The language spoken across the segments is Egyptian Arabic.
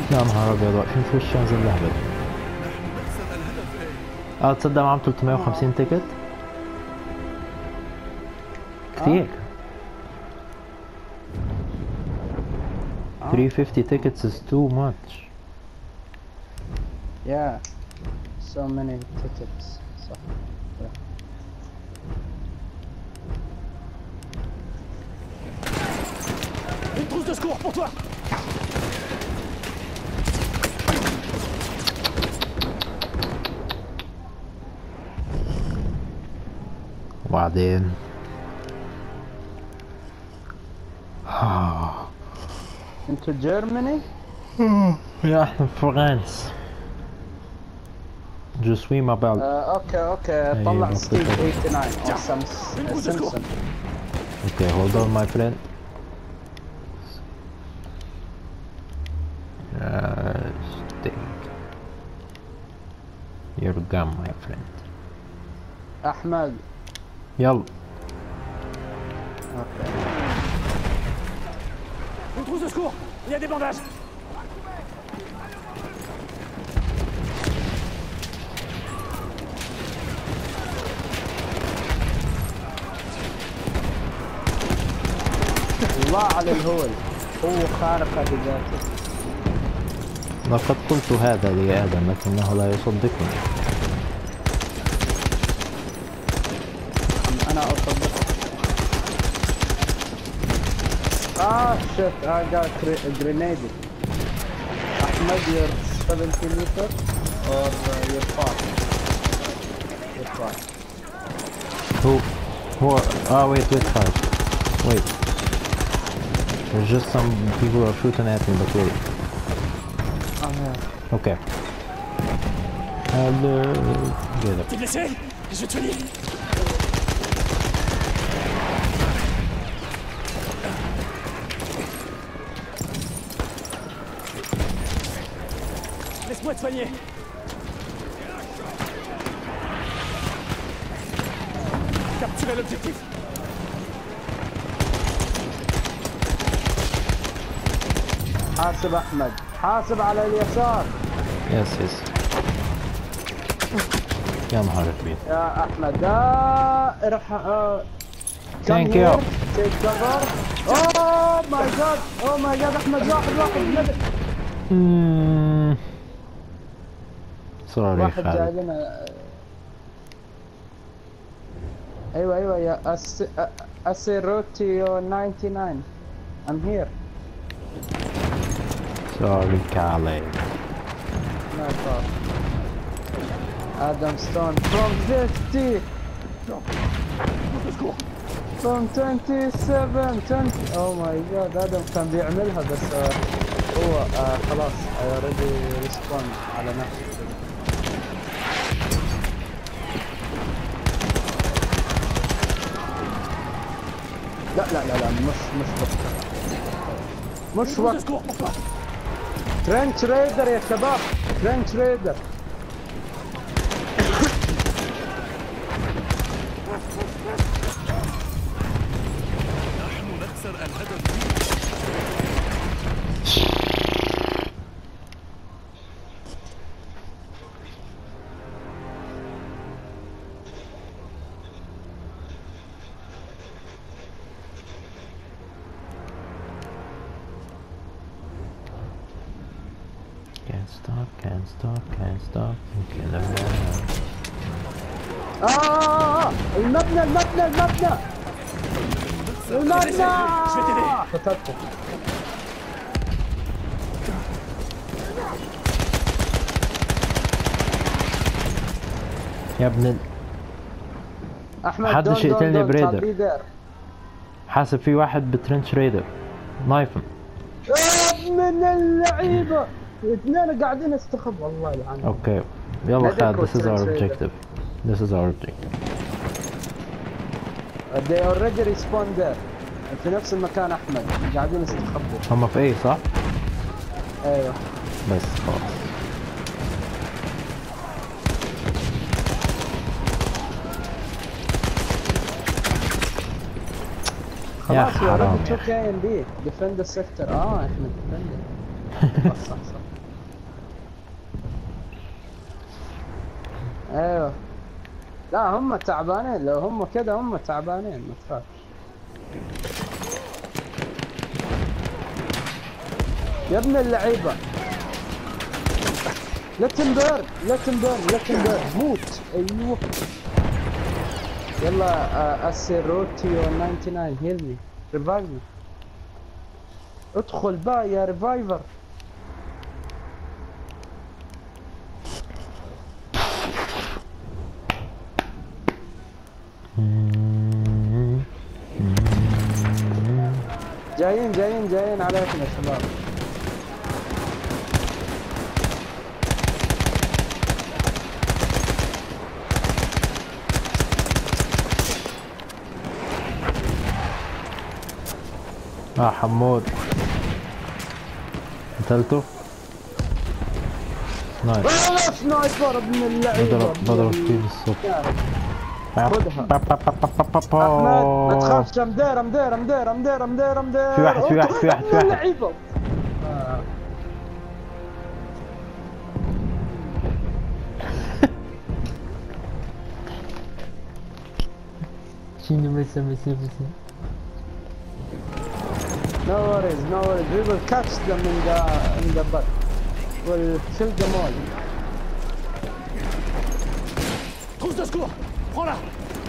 يا نهار ابيض واقفين في وش هذا اللهبل اه تصدق معاهم 350 تيكت كتير 350 tickets is too much Yeah. So many tickets. صح. Yeah. Une trousse de secours pour toi وبعدين آه. Into Germany? يا احنا في فرنسا جو سوي ما بعد آه اوكي اوكي طلع ستيف 89 او سامس سيمسون Okay, hold on, my friend. Uh, stink. You're gone, my friend. احمد يلا اوكي Une trousse de secours Il y a des bandages الله على الهول قوة خارقة بذاته لقد قلت هذا لآدم لكنه لا يصدقني انا اصدق اه shit I got gre- grenaded احمد you're 70 meter or uh, you're far you're far Who? Who? Ah, wait, wait, five. Wait. There's just some people are shooting at me, but wait. آه. Okay. Hello. Get up. T'es blessé Je vais te soigner Laisse-moi te soigner Capturez l'objectif حاسب احمد حاسب على اليسار Yes, yes. يا نهار أبيض. يا احمد آه ارح آه Thank you. تيك كفر اوه ماي جاد اوه ماي جاد احمد واحد واحد نبت Hmm. Sorry, واحد جاي خالد. لنا ايوه ايوه يا أس... أ- اسيروتيو 99 I'm here Sorry, Khaled. no problem Adam Stone from 50 from 27 20 oh my god ادم كان بيعملها بس آه، هو آه خلاص already respond على نفسه لا لا لا لا مش مش وقت مش Trousse de وقت secours pour toi ترنش ريدر يا شباب ترنش ريدر Can't stop, can't stop, can't stop. Thinking about آه, آه, آه المبنى المبنى المبنى المبنى قتلته يا ابن ال... احمد حدش don't- don't- يقتلني don't بريدر. be there. حاسب في واحد بترنش ريدر نايفن آه، من اللعيبه اثنين قاعدين يستخبوا والله يلعنهم اوكي يلا Medical خالد this is our translator. objective this is our objective they already respawned there في نفس المكان احمد قاعدين يستخبوا هم في ايه صح؟ ايوه بس خلاص يا خلاص يا حرام رب يا شو أخي. كاين بي ديفند السيكتور اه احنا ديفند صح صح صح ايوه لا هم تعبانين لو هم كذا هم تعبانين ما تخاف يا ابن اللعيبه لتنبرغ لتنبرغ لتنبرغ موت ايوه يلا آه، اسيروتيو 99 هيل مي ريفايف مي ادخل بقى يا ريفايفر جايين جايين جايين عليكم يا شباب اه حمود قتلته نايس والله سنايبر ابن اللعيبه بضرب بضرب فيه بالصوت خذها. احمد ما تخافش مدير مدير مدير مدير مدير مدير في واحد، في واحد، في واحد، في واحد. لعيبه شنو بس بس بس No worries, no worries. We will catch them in the in the butt. We'll kill them all. Trousse de secours Prends-la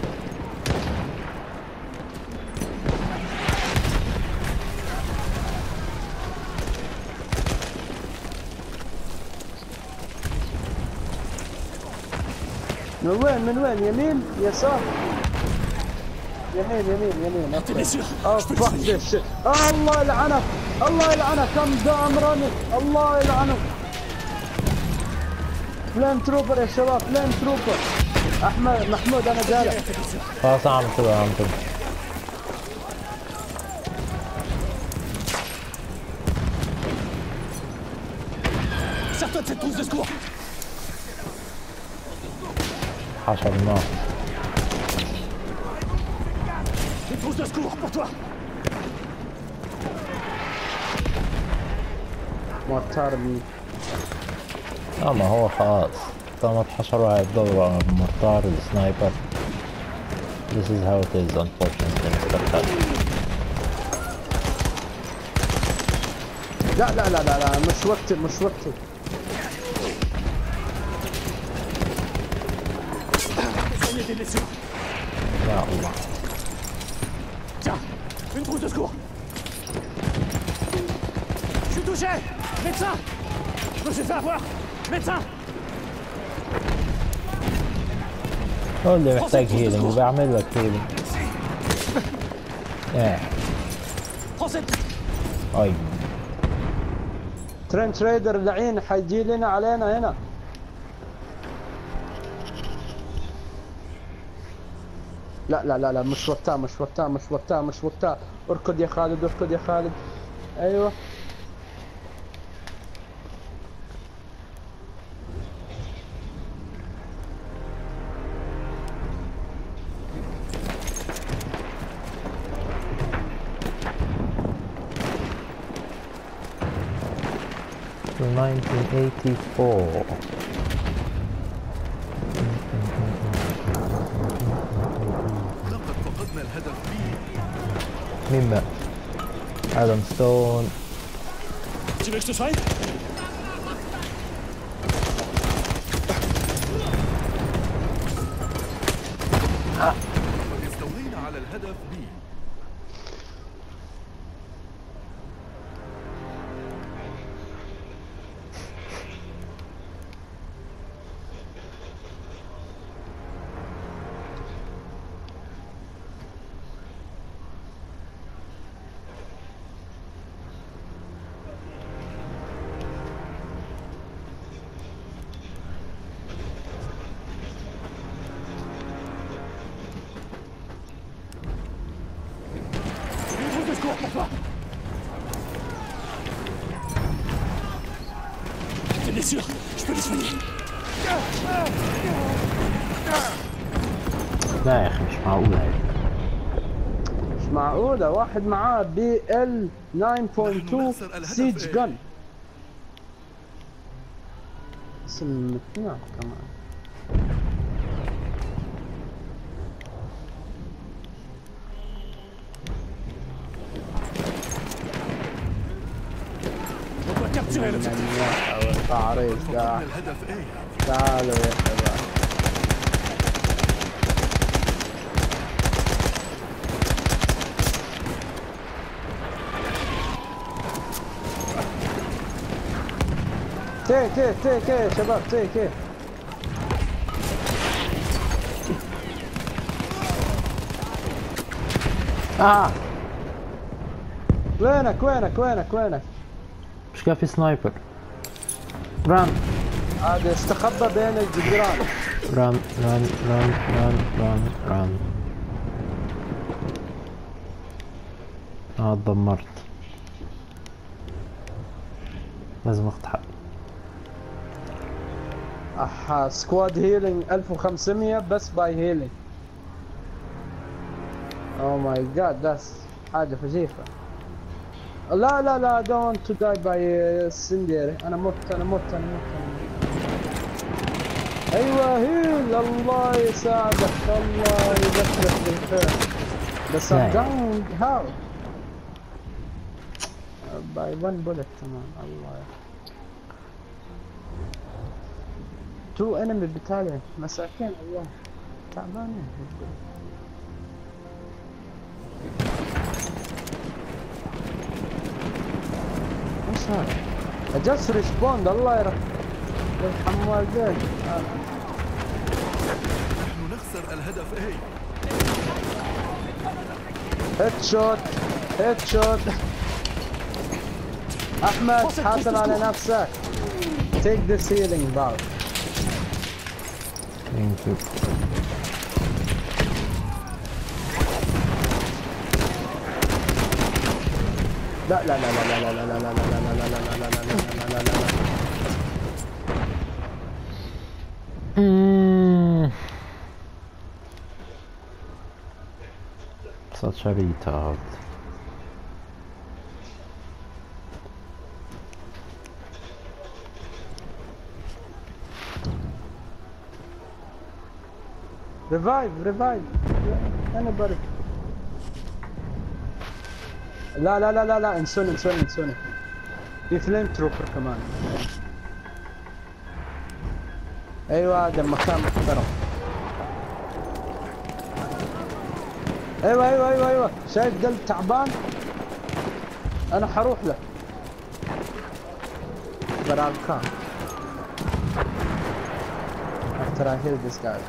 من وين من وين يمين يسار يمين يمين يمين T'es bien sûr Oh Je peux le fuck soigner this shit الله يلعنك الله يلعنك كم دام رني الله يلعنك فلين تروبر يا شباب فلين تروبر احمد محمود انا جالك T'es bien sûr خلاص عم تبقى عم تبقى Sers-toi de cette trousse de secours حشر النار Une trousse de secours pour toi موتار بي اه ما هو خلاص طالما اتحشروا هيفضلوا على المطار السنايبر This is how it is unfortunately Mr. Khalid. لا لا لا لا لا مش وقتي مش وقتي Soignez tes blessures يا الله Tiens Une trousse de secours Je suis touché Médecin Je me suis fait avoir Médecin هو اللي محتاج هيلينج وبيعمل لك هيلينج ايه Prends cette... اي ترنت ريدر لعين حيجي لنا علينا هنا لا لا لا لا مش وقتها مش وقتها مش وقتها مش وقتها اركض يا خالد اركض يا خالد ايوه to 1984 لقد فقدنا الهدف بي مين مات؟ ادم ستون Tu veux que je te soigne استولينا على الهدف بي Une trousse de secours pour toi Tes blessures Je peux les soigner لا يا اخي مش معقول هاي مش معقولة واحد معاه بي ال 9.2 سيج جن اسم مقنع كمان Tirez le tir. المنياء او التعريض فقدنا قاع الهدف A تعالوا يا شباب تي تي تي تي يا شباب تي تي اه وينك وينك وينك وينك مش كان في سنايبر ران هذا استخبى بين الجدران ران ران ران ران ران ران اه اتدمرت لازم اخد حقي اح سكواد هيلينج 1500 بس باي هيلينج او ماي جاد ذاتس حاجه فشيخه لا لا لا دونت تو داي باي سنديري انا مت انا مت انا مت انا مت ايوه هيل الله يساعدك الله يذكرك بالخير بس I'm نعم. down how باي one bullet كمان الله تو انمي بتالي مساكين الله تعبانين ايش هذا؟ جالس ريسبوند الله يرحم يرحم والديك نحن نخسر الهدف A هيد شوت هيد شوت احمد حاسب على نفسك تيك ذا سيلينج بعض ثانك يو لا لا لا لا لا لا لا لا لا لا لا لا لا لا لا لا لا لا لا Such a retard. ريفايف ريفايف انا برد لا لا لا لا لا انسوني انسوني انسوني في فليم تروبر كمان ايوه هذا المكان محترم ايوه ايوه ايوه ايوه شايف قلب تعبان انا حروح له but I'll come after I heal this guy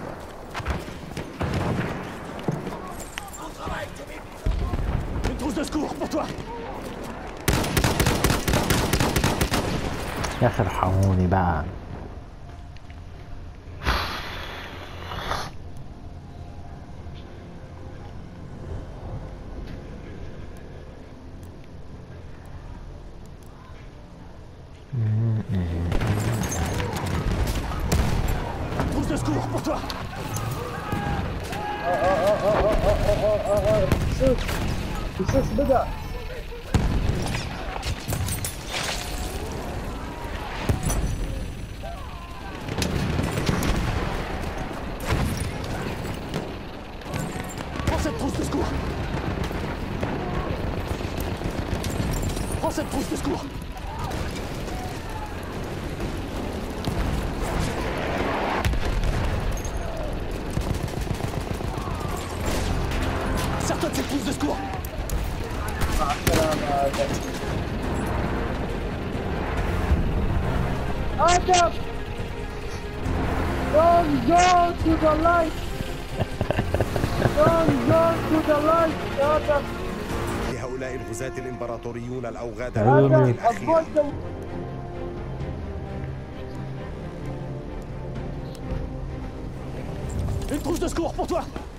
Une trousse de secours pour toi يا اخي ارحموني بقى Une trousse de secours pour toi شوف الشوش بدأ Prends cette trousse de secours Prends cette trousse de secours Sers-toi de cette trousse de secours Adam! Don't go to the light! Don't go to the light! Adam! لهؤلاء الغزاة الإمبراطوريون الأوغاد أعوذ Adam! بالله. avoid the... Une trousse de secours pour toi